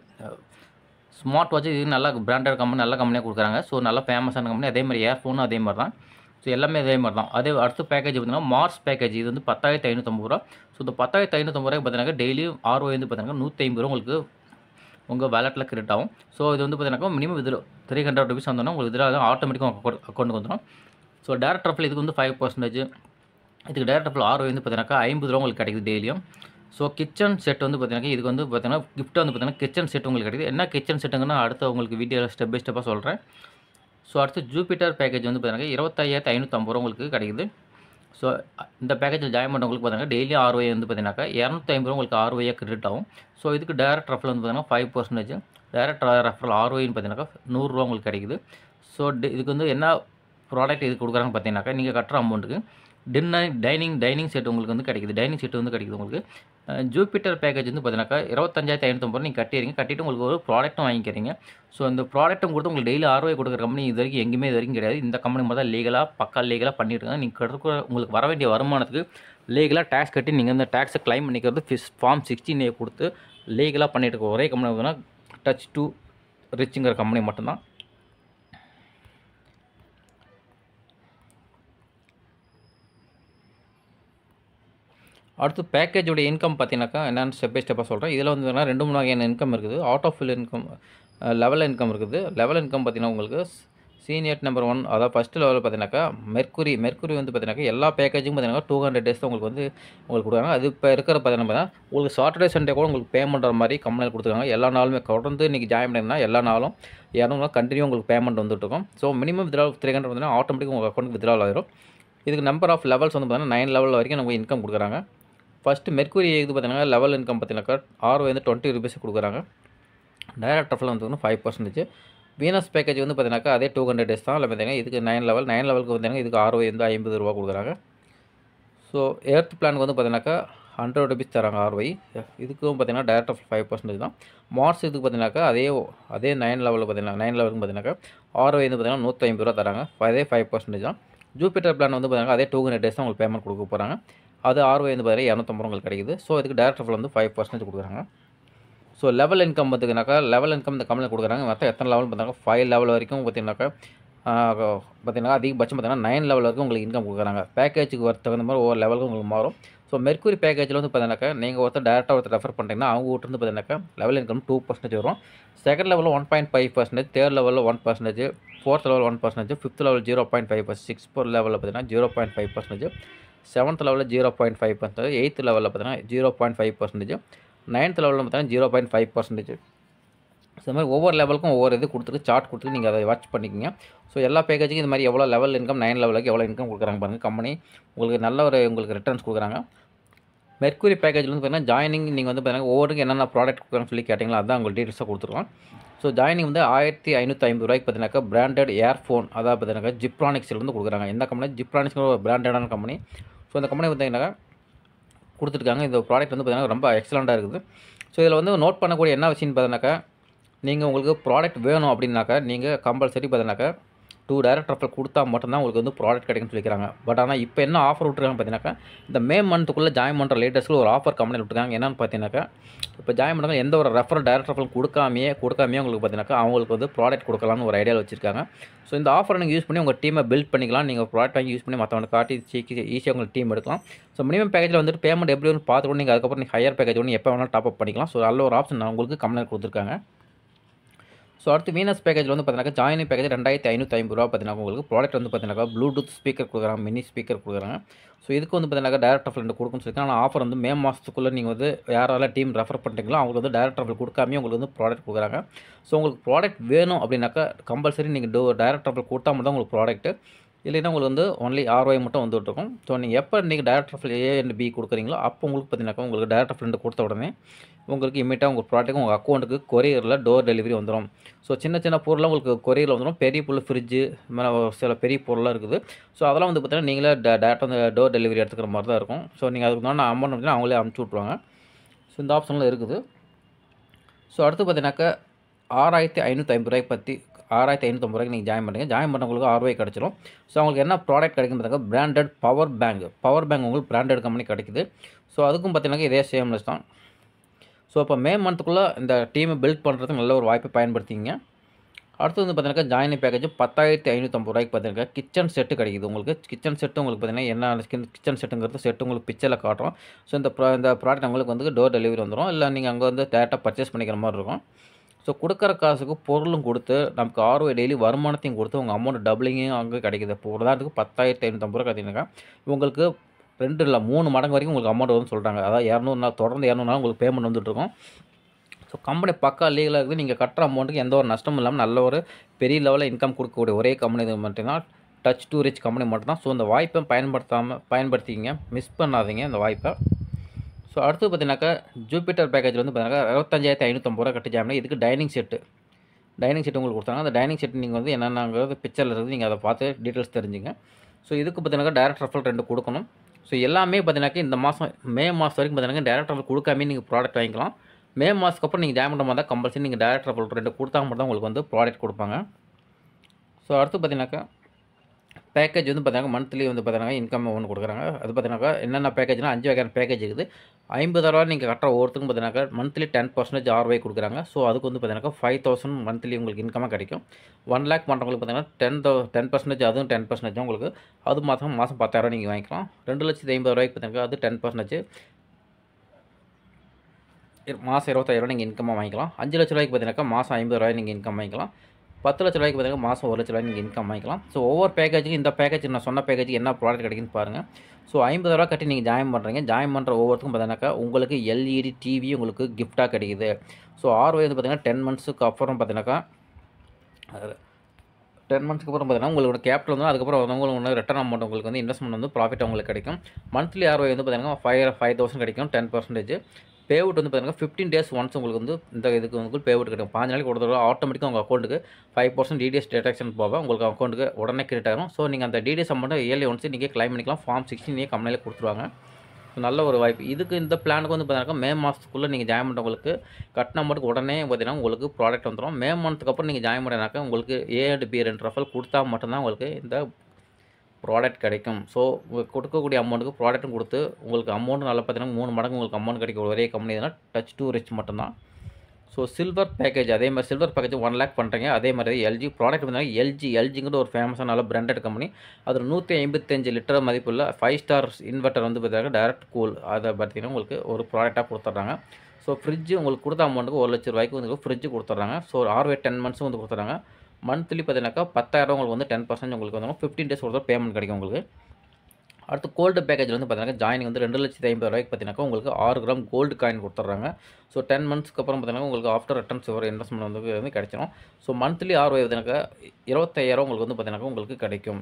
ஸ்மார்ட் வாட்ச் இது நல்ல பிராண்டட் கம்பெனி நல்ல கம்பெனியாக கொடுக்குறாங்க ஸோ நல்ல ஃபேமஸான கம்பெனி அதே மாதிரி ஏர்ஃபோனும் அதே மாதிரி தான் ஸோ எல்லாமே அதே மாதிரி தான் அதே அடுத்த பேக்கேஜ் பார்த்தீங்கன்னா மார்ஸ் பேக்கேஜ் இது வந்து பத்தாயிரத்தி ஐநூற்றம்பது ரூபா ஸோ இந்த பத்தாயிரத்தி ஐநூற்றம்பது ரூபாய்க்கு பார்த்தீங்கன்னா டெய்லியும் ஆர்ஓ வந்து பார்த்தீங்கன்னா நூற்றி ஐம்பது ரூபா உங்களுக்கு உங்கள் வேலெட்டில் கிரெடிட் ஆகும் ஸோ இது வந்து பார்த்தீங்கன்னா மினிமம் இதில் த்ரீ ஹண்ட்ரட் ருபீஸ் வந்தோன்னா உங்களுக்கு இதில் ஆட்டோமேட்டிக்காக அக்கௌண்ட் அக்கௌண்ட்டுக்கு வந்துடும் ஸோ டேரக்ட் ஆஃபில் இதுக்கு வந்து ஃபைவ் பர்சன்டேஜ் இதுக்கு டேரக்ட் ஆஃபில் ஆர்ஓ வந்து பார்த்தீங்கன்னா ஐம்பது ரூபா உங்களுக்கு கிடைக்குது டெய்லியும் ஸோ கிச்சன் செட் வந்து பார்த்தீங்கன்னா இதுக்கு வந்து பார்த்தீங்கன்னா கிஃப்ட் வந்து பார்த்தீங்கன்னா கிச்சன் செட் உங்களுக்கு கிடைக்குது என்ன கிச்சன் செட்டுங்கன்னா அடுத்த உங்களுக்கு வீடியோவில் ஸ்டெப் பை ஸ்டெப்பாக சொல்கிறேன் ஸோ அடுத்து ஜூபிட்டர் பேக்கேஜ் வந்து பார்த்தீங்கன்னா இருபத்தாயிரத்து ஐநூற்றம்பது ரூபா உங்களுக்கு கிடைக்குது ஸோ இந்த பேக்கேஜில் ஜாயின் பண்ணுறவங்களுக்கு பார்த்தீங்கன்னா டெய்லி ஆர்ஒய் வந்து பார்த்தீங்கன்னாக்கா இரநூத்தி ஐம்பது ரூபா உங்களுக்கு ஆர்ஒய்யாக கிரெடிட் ஆகும் ஸோ இதுக்கு டேரக்ட் ரெஃபரல் வந்து பார்த்தீங்கன்னா ஃபைவ் பர்சன்டேஜ் டேரக்ட் ரெஃபரல் ஆர்ஒய்னு பார்த்தீங்கன்னாக்கா நூறுரூவா உங்களுக்கு கிடைக்குது ஸோ இதுக்கு வந்து என்ன ப்ராடக்ட் இது கொடுக்குறாங்க பார்த்தீங்கன்னாக்கா நீங்கள் கட்டுற அமௌண்ட்டுக்கு டின்னர் டைனிங் டைனிங் செட் உங்களுக்கு வந்து கிடைக்குது டைனிங் செட் வந்து கிடைக்குது உங்களுக்கு ஜூபிட்டர் பேக்கேஜ் வந்து பார்த்தீங்கன்னாக்கா இருபத்தஞ்சாயிரத்தி ஐநூற்றம்பது நீங்கள் கட்டிடுறீங்க கட்டிட்டு உங்களுக்கு ஒரு ப்ராடக்ட்டும் வாங்கிக்கிறீங்க ஸோ இந்த ப்ராடக்ட்டும் கொடுத்து உங்களுக்கு டெய்லி ஆர்ஓஐ கொடுக்குற கம்பெனி இது வரைக்கும் எங்கேயுமே இது வரைக்கும் கிடையாது இந்த கம்பெனி மட்டும் தான் லீகலாக பக்கா லீகலாக பண்ணிட்டுருக்காங்க நீங்கள் கொடுக்குற உங்களுக்கு வர வேண்டிய வருமானத்துக்கு லீகலாக டேக்ஸ் கட்டி நீங்கள் இந்த டேக்ஸை கிளைம் பண்ணிக்கிறது ஃபிஸ் ஃபார்ம் சிக்ஸ்டீன் ஏ கொடுத்து லீகலாக பண்ணிட்டு இருக்க ஒரே கம்பெனி பார்த்தீங்கன்னா டச் டூ ரிச்சுங்கிற கம்பெனி மட்டும்தான் அடுத்து பேக்கேஜோட இன்கம் பார்த்தீங்கன்னாக்கா என்னென்னு ஸ்டெப் பை ஸ்டெப்பாக சொல்கிறேன் இதில் வந்து பார்த்தீங்கன்னா ரெண்டு மூணு வகையான இன்கம் இருக்குது out of fill income level income இருக்குது லெவல் இன்கம் பார்த்தீங்கன்னா உங்களுக்கு சீனியர் நம்பர் ஒன் அதாவது ஃபஸ்ட்டு லெவலில் பார்த்தீங்கன்னாக்கா மெர்க்குரி மெர்க்குரி வந்து பார்த்தீங்கன்னாக்கா எல்லா பேக்கேஜும் பார்த்தீங்கன்னா டூ ஹண்ட்ரட் டேஸ் தான் உங்களுக்கு வந்து உங்களுக்கு கொடுக்குறாங்க அது இப்போ இருக்கிற பார்த்தீங்கன்னா உங்களுக்கு சாட்டர்டே சண்டே கூட உங்களுக்கு பே பண்ணுற மாதிரி கம்பெனியில் கொடுத்துருக்காங்க எல்லா நாளுமே தொடர்ந்து இன்றைக்கி ஜாயின் பண்ணிங்கன்னா எல்லா நாளும் இரநூறுவா கண்டினியூ உங்களுக்கு பேமெண்ட் வந்துட்டுருக்கும் so minimum withdraw three hundred பார்த்தீங்கன்னா ஆட்டோமேட்டிக் உங்கள் அக்கௌண்ட் வித்ரால் ஆயிரும் இதுக்கு நம்பர் ஆஃப் லெவல்ஸ் வந்து பார்த்தீங்கன்னா நைன் லெவல் வரைக்கும் நமக்கு இன்கம் கொடுக்குறாங்க ஃபஸ்ட்டு மெர்க்குரி இது பார்த்தீங்கன்னா லெவல் இன்கம் பார்த்தீங்கன்னாக்கா ஆறு வந்து டுவெண்ட்டி ருபீஸ் கொடுக்குறாங்க டைரக்ட் ரஃபில் வந்து ஃபைவ் பர்சன்டேஜ் வீனஸ் பேக்கேஜ் வந்து பார்த்தீங்கன்னா அதே டூ ஹண்ட்ரட் டேஸ் தான் இல்லை பார்த்தீங்கன்னா இதுக்கு நைன் லெவல் நைன் லெவலுக்கு பார்த்தீங்கன்னா இதுக்கு ஆறு வந்து ஐம்பது ரூபா கொடுக்குறாங்க ஸோ எர்த் பிளானுக்கு வந்து பார்த்தீங்கன்னாக்கா ஹண்ட்ரட் ருபீஸ் தராங்க ஆர்ஒய் இதுக்கும் பார்த்தீங்கன்னா டேரக்ட் ஆஃப் ஃபைவ் பர்சன்டேஜ் தான் மார்ச் இதுக்கு பார்த்தீங்கன்னாக்கா அதே அதே நைன் லெவலில் பார்த்தீங்கன்னா நைன் லெவலுக்கு பார்த்தீங்கன்னாக்கா ஆர்ஒய் வந்து பார்த்தீங்கன்னா நூற்றி ஐம்பது ரூபா தராங்க அதே ஃபைவ் பர்சன்டேஜ் தான் ஜூபிட்டர் பிளான் வந்து பார்த்தீங்கன்னா அதே டூ ஹண்ட்ரட் டேஸ் தான் உங்களுக்கு பேமெண்ட் கொடுக்க போகிறாங்க அது ஆர்ஒய் வந்து பார்த்தீங்கன்னா இரநூத்தம்பது ரூபா உங்களுக்கு கிடைக்குது ஸோ இதுக்கு டேரக்ட் ஆஃபில் வந்து ஃபைவ் பர்சன்டேஜ் கொடுக்குறாங்க ஸோ லெவல் இன்கம் பார்த்திங்கனாக்கா லெவல் இன்கம் இந்த கம்பெனியில் கொடுக்குறாங்க மொத்தம் எத்தனை லெவல் பார்த்தாங்க ஃபைவ் லெவல் வரைக்கும் பார்த்தீங்கன்னாக்கா பார்த்தீங்கன்னா அதிகபட்சம் பார்த்தீங்கன்னா நைன் லெவல் வரைக்கும் உங்களுக்கு இன்கம் கொடுக்குறாங்க பேக்கேஜுக்கு வர தகுந்த மாதிரி ஒவ்வொரு லெவலுக்கும் உங்களுக்கு மாறும் ஸோ மெர்க்குரி பேக்கேஜில் வந்து பார்த்தீங்கன்னாக்கா நீங்கள் ஒருத்தர் டேரெக்டாக ஒருத்தர் ரெஃபர் பண்ணிட்டீங்கன்னா அவங்க வீட்டு வந்து பார்த்தீங்கன்னாக்கா லெவல் இன்கம் டூ பர்சன்டேஜ் வரும் செகண்ட் லெவலில் one point five percentage third லெவலில் one percentage fourth level one percentage fifth level zero point five percent six four லெவலில் பார்த்தீங்கன்னா zero point five percentage seventh லெவலில் zero point five percentage eighth லெவலில் பார்த்தீங்கன்னா zero point five percentage ninth லெவலில் பார்த்தீங்கன்னா zero point five percentage so மாதிரி ஒவ்வொரு லெவலுக்கும் ஒவ்வொரு இது கொடுத்துருக்கு சார்ட் கொடுத்துட்டு நீங்கள் அதை வாட்ச் பண்ணிக்கோங்க ஸோ எல்லா பேக்கேஜுக்கும் இது மாதிரி எவ்வளோ லெவல் இன்கம் நைன் லெவலுக்கு எவ்வளோ இன்கம் கொடுக்குறாங்க பாருங்கள் கம்பெனி உங்களுக்கு நல்ல ஒரு உங்களுக்கு ரிட்டர்ன்ஸ் கொடுக்குறாங்க மெர்க்குரி பேக்கேஜில் வந்து பார்த்தீங்கன்னா ஜாயினிங் நீங்கள் வந்து பார்த்தீங்கன்னா ஒவ்வொருக்கும் என்னென்ன ப்ராடக்ட் கொடுக்குறாங்கன்னு சொல்லி கேட்டிங்களோ அதான் உங்களுக்கு டீட்டெயில்ஸாக கொடுத்துருக்கோம் ஸோ ஜாயினிங் வந்து ஆயிரத்தி ஐநூற்றி ஐம்பது ரூபாய்க்கு பார்த்தீங்கன்னாக்கா பிராண்டட் ஏர்ஃபோன் அதாவது பார்த்தீங்கன்னா ஜிப்ரானிக்ஸில் வந்து கொடுக்குறாங்க இந்த கம்பெனி ஜிப்ரானிக்ஸ் ஒரு பிராண்டடான கம்பெனி ஸோ இந்த கம்பெனி பார்த்தீங்கன்னாக்கா கொடுத்துருக்காங்க இந்த ப்ராடக்ட் வந்து பார்த்தீங்கன்னா ரொம்ப எக்ஸலண்ட்டாக இருக்குது ஸோ இதில் வந்து நோட் பண்ணக்கூடிய என்ன விஷயம்னு பார்த்தீங்கன்னாக்கா நீங்கள் உங்களுக்கு ப்ராடக்ட் வேணும் அப்படின்னாக்கா நீங்கள் கம்பல்சரி பார்த்தீங்கன்னாக்கா டூ டேரக்ட் ரெஃபர் கொடுத்தா மட்டும்தான் உங்களுக்கு வந்து ப்ராடக்ட் கிடைக்கும்னு சொல்லிக்கிறாங்க பட் ஆனால் இப்போ என்ன ஆஃபர் விட்டுருக்காங்க பார்த்தீங்கன்னாக்கா இந்த மே மந்த்துக்குள்ளே ஜாயின் பண்ணுற லேட்டஸ்ட்டில் ஒரு ஆஃபர் கம்பெனி விட்டுருக்காங்க என்னென்னு பார்த்தீங்கன்னாக்கா இப்போ ஜாயின் பண்ணுறாங்க எந்த ஒரு ரெஃபர் டேரக்ட் ரெஃபர் கொடுக்காமையே கொடுக்காமையே உங்களுக்கு பார்த்தீங்கன்னாக்கா அவங்களுக்கு வந்து ப்ராடக்ட் கொடுக்கலாம்னு ஒரு ஐடியாவில் வச்சிருக்காங்க ஸோ இந்த ஆஃபரை நீங்கள் யூஸ் பண்ணி உங்கள் டீமை பில்ட் பண்ணிக்கலாம் நீங்கள் ப்ராடக்ட் வாங்கி யூஸ் பண்ணி மற்றவங்க காட்டி சீக்கி ஈஸியாக உங்களுக்கு டீம் எடுக்கலாம் ஸோ மினிமம் பேக்கேஜில் வந்துட்டு பேமெண்ட் எப்படி வந்து பார்த்துக்கணும் நீங்கள் அதுக்கப்புறம் நீங்கள் ஹையர் பேக்கேஜ் ஒன்று எப்போ வேணாலும் டாப் அப் பண்ணிக்கலாம் ஸோ நல்ல ஒரு ஆப்ஷன் உங்களுக்கு கம்பெனி கொடுத்துருக்காங்க ஸோ அடுத்து வீனஸ் பேக்கேஜில் வந்து பார்த்தீங்கன்னா ஜாயினிங் பேக்கேஜ் ரெண்டாயிரத்தி ஐநூற்றி ஐம்பது ரூபா பார்த்தீங்கன்னா உங்களுக்கு ப்ராடக்ட் வந்து பார்த்தீங்கன்னா ப்ளூடூத் ஸ்பீக்கர் கொடுக்குறாங்க மினி ஸ்பீக்கர் கொடுக்குறாங்க ஸோ இதுக்கு வந்து பார்த்தீங்கன்னா டேரக்ட் ஆஃபர் ரெண்டு கொடுக்குன்னு சொல்லியிருக்காங்க ஆனால் ஆஃபர் வந்து மே மாதத்துக்குள்ளே நீங்கள் வந்து யாரெல்லாம் டீம் ரெஃபர் பண்ணுறீங்களோ அவங்களுக்கு வந்து டேரக்ட் ஆஃபர் கொடுக்காமே உங்களுக்கு வந்து ப்ராடக்ட் கொடுக்குறாங்க ஸோ உங்களுக்கு ப்ராடக்ட் வேணும் அப்படின்னாக்கா கம்பல்சரி நீங்கள் டோ டேரக்ட் ஆஃபர் கொடுத்தா மட்டும் தான் உங்களுக்கு ப்ராடக்ட்டு இல்லைன்னா உங்களுக்கு வந்து ஒன்லி ஆர்ஒய் மட்டும் வந்துட்டு இருக்கும் ஸோ நீங்கள் எப்போ நீங்கள் direct of A and B கொடுக்குறீங்களோ அப்போ உங்களுக்கு பார்த்தீங்கன்னாக்கா உங்களுக்கு டேரக்ட் ஆஃப் ரெண்டு கொடுத்த உடனே உங்களுக்கு இமீடியட்டாக உங்கள் ப்ராடக்ட் உங்கள் அக்கௌண்ட்டுக்கு கொரியரில் டோர் டெலிவரி வந்துடும் ஸோ சின்ன சின்ன பொருளாக உங்களுக்கு கொரியரில் வந்துடும் பெரிய பொருள் ஃப்ரிட்ஜு சில பெரிய பொருளாக இருக்குது ஸோ அதெல்லாம் வந்து பார்த்தீங்கன்னா நீங்களே டேரெக்டாக வந்து டோர் டெலிவரி எடுத்துக்கிற மாதிரி தான் இருக்கும் ஸோ நீங்கள் அதுக்கு தான் அமௌண்ட் வந்து அவங்களே அனுப்பிச்சி விட்ருவாங்க ஸோ இந்த ஆப்ஷனில் இருக்குது ஸோ அடுத்து பார்த்தீங்கன்னாக்கா ஆறாயிரத்தி ஐநூற்றி ஐம்பது ரூபாய்க்கு பற்றி ஆறாயிரத்தி ஐநூற்றம்பது ரூபாய்க்கு நீங்கள் ஜாயின் பண்ணுறீங்க ஜாயின் பண்ணவங்களுக்கு ஆறு ரூபாய் கிடச்சிரும் ஸோ அவங்களுக்கு என்ன ப்ராடக்ட் கிடைக்கும் பார்த்தீங்கன்னா branded power bank power bank உங்களுக்கு பிராண்டட் கம்பெனி கிடைக்குது ஸோ அதுக்கும் பார்த்தீங்கன்னா இதே சேம்லெஸ் தான் ஸோ இப்போ மே மந்த்துக்குள்ளே இந்த டீமை பில்ட் பண்ணுறதுக்கு நல்ல ஒரு வாய்ப்பை பயன்படுத்திங்க அடுத்து வந்து பார்த்தீங்கன்னா ஜாயினிங் பேக்கேஜ் பத்தாயிரத்தி ஐநூற்றம்பது ரூபாய்க்கு பார்த்தீங்கன்னா கிச்சன் செட்டு கிடைக்குது உங்களுக்கு கிச்சன் செட்டு உங்களுக்கு பார்த்தீங்கன்னா என்ன கிச்சன் செட்டுங்கிறது செட்டு உங்களுக்கு பிக்சரில் காட்டுறோம் ஸோ இந்த ப்ரா இந்த ப்ராடக்ட் உங்களுக்கு வந்து டோர் டெலிவரி வந்துடும் இல்லை நீங்கள் அங்கே வந்து டேரெக்டாக பர்ச்சேஸ் பண்ணிக்கிற மாதிரி இருக்கும் ஸோ கொடுக்குற காசுக்கு பொருளும் கொடுத்து நமக்கு ஆர்ஓ டெய்லி வருமானத்தையும் கொடுத்து உங்கள் அமௌண்ட் டபுளிங்கும் அங்கே கிடைக்குது இப்போ உதாரணத்துக்கு பத்தாயிரத்தி ஐநூற்றம்பது ரூபா பார்த்தீங்கன்னா உங்களுக்கு ரெண்டு இல்லை மூணு மடங்கு வரைக்கும் உங்களுக்கு அமௌண்ட் வரும்னு சொல்கிறாங்க அதாவது இரநூறு நாள் தொடர்ந்து இரநூறு நாள் உங்களுக்கு பேமெண்ட் வந்துட்டுருக்கும் ஸோ கம்பெனி பக்கா லீகலாக இருக்குது நீங்கள் கட்டுற அமௌண்ட்டுக்கு எந்த ஒரு நஷ்டமும் இல்லாமல் நல்ல ஒரு பெரிய லெவலில் இன்கம் கொடுக்கக்கூடிய ஒரே கம்பெனி இது மட்டும்தான் டச் டூ ரிச் கம்பெனி மட்டும்தான் ஸோ இந்த வாய்ப்பை பயன்படுத்தாமல் பயன்படுத்திக்கிங்க மிஸ் பண்ணாதீங்க இந்த வாய்ப்பை ஸோ அடுத்து பார்த்தீங்கன்னாக்கா ஜூபிட்டர் பேக்கேஜில் வந்து பார்த்தீங்கன்னா இருபத்தஞ்சாயிரத்தி ஐநூற்றம்பது ரூபா கட்டி ஜாமினா இதுக்கு டைனிங் செட்டு டைனிங் செட் உங்களுக்கு கொடுத்தாங்க அந்த டைனிங் செட் நீங்கள் வந்து என்னென்னங்கிறது பிக்சரில் இருந்து நீங்கள் அதை பார்த்து டீட்டெயில்ஸ் தெரிஞ்சுங்க ஸோ இதுக்கு பார்த்தீங்கன்னா டேரக்ட் ரஃபல் ரெண்டு கொடுக்கணும் ஸோ எல்லாமே பார்த்தீங்கன்னாக்கா இந்த மாதம் மே மாதம் வரைக்கும் பார்த்தீங்கன்னா டேரக்ட் ரஃபல் கொடுக்காமே நீங்கள் ப்ராடக்ட் வாங்கிக்கலாம் மே மாதத்துக்கு அப்புறம் நீங்கள் ஜாயின் பண்ணுற மாதிரி தான் கம்பல்சரி நீங்கள் டேரக்ட் ரஃபல் ரெண்டு கொடுத்தா மட்டும் தான் உங்களுக்கு வந்து ப்ராடக்ட் கொடுப்பாங்க ஸோ அடுத்து பார்த்தீங்கன்னாக்கா பேக்கேஜ் வந்து பார்த்தீங்கன்னா மந்த்லி வந்து பார்த்தீங்கன்னா இன்கம் ஒன்று கொடுக்குறாங்க அது பார்த்தீங்கன்னாக்கா என்னென்ன பேக்கேஜ்னா அஞ்சு வகையான பேக்கேஜ் இருக்குது ஐம்பதாயிரரூவா நீங்கள் கட்டுற ஒவ்வொருத்துக்கும் பார்த்தீங்கன்னாக்கா மந்த்லி டென் பர்சன்டேஜ் ஆர்வை கொடுக்குறாங்க ஸோ அதுக்கு வந்து பார்த்தீங்கன்னா ஃபைவ் தௌசண்ட் மந்த்லி உங்களுக்கு இன்கமாக கிடைக்கும் ஒன் லேக் பண்ணுறவங்களுக்கு பார்த்தீங்கன்னா டென் தௌ டென் பர்சன்டேஜ் அதுவும் டென் பர்சன்டேஜ் உங்களுக்கு அது மாதம் மாதம் பத்தாயிரம் நீங்கள் வாங்கிக்கலாம் ரெண்டு லட்சத்தி ஐம்பது ரூபாய்க்கு பார்த்தீங்கன்னா அது டென் பர்சன்டேஜ் மாதம் இருபத்தாயிரம் நீங்கள் இன்கமாக வாங்கிக்கலாம் அஞ்சு லட்ச ரூபாய்க்கு பார்த்தீங்கன்னா மாதம் ஐம்பது ரூபாய் நீங்கள் இன்கம் வாங்கிக்கலாம் பத்து லட்ச ரூபாய்க்கு பார்த்தீங்கன்னா மாதம் ஒரு லட்ச ரூபாய் நீங்கள் இன்கம் வாங்கிக்கலாம் ஸோ ஒவ்வொரு பேக்கேஜுக்கும் இந்த பேக்கேஜ் நான் சொன்ன பேக்கேஜுக்கு என்ன ப்ராடக்ட் கிடைக்குன்னு பாருங்கள் ஸோ ஐம்பது ரூபா கட்டி நீங்கள் ஜாயின் பண்ணுறீங்க ஜாயின் பண்ணுற ஒவ்வொருத்துக்கும் பார்த்தீங்கன்னாக்கா உங்களுக்கு எல்இடி டிவி உங்களுக்கு கிஃப்ட்டாக கிடைக்குது ஸோ ஆர்ஒய் வந்து பார்த்தீங்கன்னா டென் மந்த்ஸுக்கு அப்புறம் பார்த்தீங்கன்னாக்கா டென் மந்த்ஸ்க்கு அப்புறம் பார்த்தீங்கன்னா உங்களோட கேபிட்டல் வந்து அதுக்கப்புறம் வந்து உங்களுக்கு வந்து ரிட்டர்ன் அமௌண்ட் உங்களுக்கு வந்து இன்வெஸ்ட்மெண்ட் வந்து ப்ராஃபிட் உங்களுக்கு கிடைக்கும் மந்த்லி ஆர்ஒய் வந்து பார்த்தீங்கன்னா ஃபைவ் ஃபைவ் தௌசண்ட் கிடைக்கும் டென் பர்சன்டேஜ் பேவுட் வந்து பார்த்தீங்கன்னா ஃபிஃப்டீன் டேஸ் ஒன்ஸ் உங்களுக்கு வந்து இந்த இதுக்கு வந்து பேவுட் கிடைக்கும் பாஞ்சு நாளைக்கு ஒரு தடவை ஆட்டோமேட்டிக்காக உங்கள் அக்கௌண்ட்டுக்கு ஃபைவ் பர்சன்ட் டிடிஎஸ் டிடக்ஷன் போக உங்களுக்கு அக்கௌண்ட்டுக்கு உடனே கிரெடிட் ஆகும் ஸோ நீங்கள் அந்த டிடிஎஸ் அமௌண்ட்டை இயர்லி ஒன்ஸ் நீங்கள் கிளைம் பண்ணிக்கலாம் ஃபார்ம் சிக்ஸ்டீன் கம்பெனியில் கொடுத்துருவாங்க ஸோ நல்ல ஒரு வாய்ப்பு இதுக்கு இந்த பிளானுக்கு வந்து பார்த்தீங்கன்னா மே மாதத்துக்குள்ளே நீங்கள் ஜாயின் பண்ணுறவங்களுக்கு கட்டின அமௌண்ட்டுக்கு உடனே பார்த்தீங்கன்னா உங்களுக்கு ப்ராடக்ட் வந்துடும் மே மந்த்துக்கு அப்புறம் நீங்கள் ஜாயின் பண்ணினாக்கா உங்களுக்கு ஏ அண்ட் பி ரெண்டு ரஃபல் கொடுத்தா மட்டும்தான் உங்களுக்கு இந்த ப்ராடக்ட் கிடைக்கும் ஸோ கொடுக்கக்கூடிய அமௌண்ட்டுக்கு ப்ராடக்ட்டும் கொடுத்து உங்களுக்கு அமௌண்ட் நல்லா பார்த்தீங்கன்னா மூணு மடங்கு உங்களுக்கு அமௌண்ட் கிடைக்கும் ஒரே கம்பெனி எதுனா டச் டூ ரிச் மட்டும்தான் ஸோ சில்வர் பேக்கேஜ் அதே மாதிரி சில்வர் பேக்கேஜ் ஒன் லேக் பண்ணுறீங்க அதே மாதிரி எல்ஜி ப்ராடக்ட் பார்த்தீங்கன்னா எல்ஜி எல்ஜிங்கிற ஒரு ஃபேமஸான நல்ல பிராண்டட் கம்பெனி அதில் நூற்றி ஐம்பத்தஞ்சு லிட்டர் மதிப்புள்ள ஃபைவ் ஸ்டார் இன்வெர்ட்டர் வந்து பார்த்தீங்கன்னா டேரக்ட் கூல் அதை பார்த்தீங்கன்னா உங்களுக்கு ஒரு ப்ராடக்டாக கொடுத்துட்றாங்க ஸோ ஃப்ரிட்ஜ் உங்களுக்கு கொடுத்த அமௌண்ட்டுக்கு ஒரு லட்ச ரூபாய்க்கு வந்து ஃப்ரிட்ஜ் கொடுத்துட்றாங்க ஸோ ஆர்வே டென் மந்த்ஸும் வந்து கொடுத்துட்றாங்க மந்த்லி பார்த்தீங்கன்னாக்கா பத்தாயிரம் உங்களுக்கு வந்து டென் பர்சன்ட் உங்களுக்கு வந்து ஃபிஃப்டீன் டேஸ் ஒரு பேமெண்ட் கிடைக்கும் உங்களுக்கு அடுத்து கோல்டு பேக்கேஜ் வந்து பார்த்தீங்கன்னா ஜாயினிங் வந்து ரெண்டு லட்சத்தி ஐம்பது ரூபாய்க்கு பார்த்தீங்கன்னா உங்களுக்கு ஆறு கிராம் கோல்டு காயின் கொடுத்துட்றாங்க ஸோ டென் மந்த்ஸ்க்கு அப்புறம் பார்த்தீங்கன்னா உங்களுக்கு ஆஃப்டர் ரிட்டர்ன்ஸ் ஒரு இன்வெஸ்ட்மெண்ட் வந்து வந்து கிடைச்சிடும் ஸோ மந்த்லி ஆறு பார்த்தீங்கன்னாக்கா இருபத்தாயிரம் உங்களுக்கு வந்து பார்த்தீங்கன்னா உங்களுக்கு கிடைக்கும்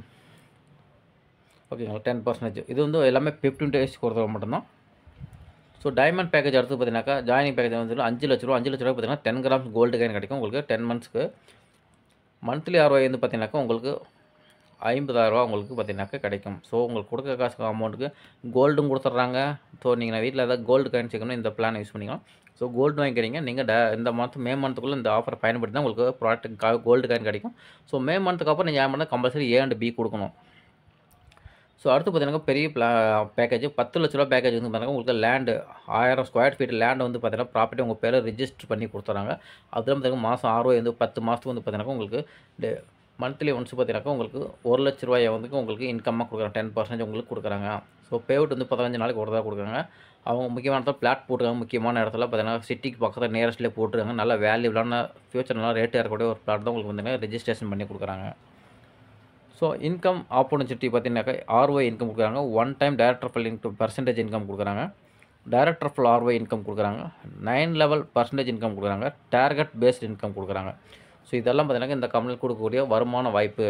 ஓகேங்களா டென் பர்சன்டேஜ் இது வந்து எல்லாமே ஃபிஃப்டீன் டேஸ் கொடுத்தது மட்டும்தான் ஸோ டைமண்ட் பேக்கேஜ் அடுத்து பார்த்தீங்கன்னாக்கா ஜாயினிங் பேக்கேஜ் வந்து அஞ்சு லட்ச ரூபா அஞ்சு லட்ச ரூபா பார்த்தீங்கன்னா டென் கிராம்ஸ் கோல்டு காயின் கிடைக்கும் உங்களுக்கு டென் மந்த்ஸ்க்கு மந்த்லி ஆர்வாய் வந்து பார்த்தீங்கன்னாக்கா உங்களுக்கு ஐம்பதாயிரரூவா உங்களுக்கு பார்த்தீங்கன்னாக்கா கிடைக்கும் ஸோ உங்களுக்கு கொடுக்க காசு அமௌண்ட்டுக்கு கோல்டும் கொடுத்துட்றாங்க ஸோ நீங்கள் வீட்டில் ஏதாவது கோல்டு காயின் சேர்க்கணும் இந்த பிளான் யூஸ் பண்ணிக்கலாம் ஸோ கோல்டு வாங்கிக்கிறீங்க நீங்கள் ட இந்த மந்த் மே மந்த்துக்குள்ளே இந்த ஆஃபர் பயன்படுத்தி தான் உங்களுக்கு ப்ராடக்ட் கோல்டு காயின் கிடைக்கும் ஸோ மே மந்த்துக்கு அப்புறம் நீங்கள் ஏன் பண்ணால் கம்பல்சரி ஏ அண்ட் பி கொடுக்கணும் ஸோ அடுத்து பார்த்தீங்கன்னா பெரிய பிளா பேக்கேஜ் பத்து லட்ச ரூபா பேக்கேஜ் வந்து பார்த்தீங்கன்னா உங்களுக்கு லேண்டு ஆயிரம் ஸ்கொயர் ஃபீட் லேண்ட் வந்து பார்த்தீங்கன்னா ப்ராப்பர்ட்டி உங்கள் பேரை ரிஜிஸ்டர் பண்ணி கொடுத்துறாங்க அதில் பார்த்தீங்கன்னா மாதம் ஆறு வந்து பத்து மாதத்துக்கு வந்து பார்த்தீங்கன்னா உங்களுக்கு மந்த்லி ஒன்ஸ் பார்த்தீங்கன்னாக்கா உங்களுக்கு ஒரு லட்ச ரூபாயை வந்து உங்களுக்கு இன்கம்மாக கொடுக்குறாங்க டென் பர்சன்டேஜ் உங்களுக்கு கொடுக்குறாங்க ஸோ பேவுட் வந்து பதினஞ்சு நாளைக்கு ஒரு தான் கொடுக்குறாங்க அவங்க முக்கியமான இடத்துல பிளாட் போட்டுருக்காங்க முக்கியமான இடத்துல பார்த்தீங்கன்னா சிட்டிக்கு பக்கத்தில் நியரஸ்ட்லேயே போட்டுருக்காங்க நல்ல வேல்யூபிளான ஃபியூச்சர் நல்லா ரேட்டு இருக்கக்கூடிய ஒரு பிளாட் தான் உங்களுக்கு வந்து ரெஜிஸ்ட்ரேஷன் பண்ணி கொடுக்குறாங்க ஸோ இன்கம் ஆப்பர்ச்சுனிட்டி பார்த்தீங்கன்னாக்கா ஆர்ஒய் இன்கம் கொடுக்குறாங்க one time director full income percentage income கொடுக்குறாங்க டேரக்டர் ஃபுல் ஆர்ஒய் இன்கம் கொடுக்குறாங்க நைன் லெவல் பர்சன்டேஜ் இன்கம் கொடுக்குறாங்க டார்கெட் பேஸ்ட் இன்கம் கொடுக்குறாங்க ஸோ இதெல்லாம் பார்த்தீங்கன்னா இந்த கம்பெனியில் கொடுக்கக்கூடிய வருமான வாய்ப்பு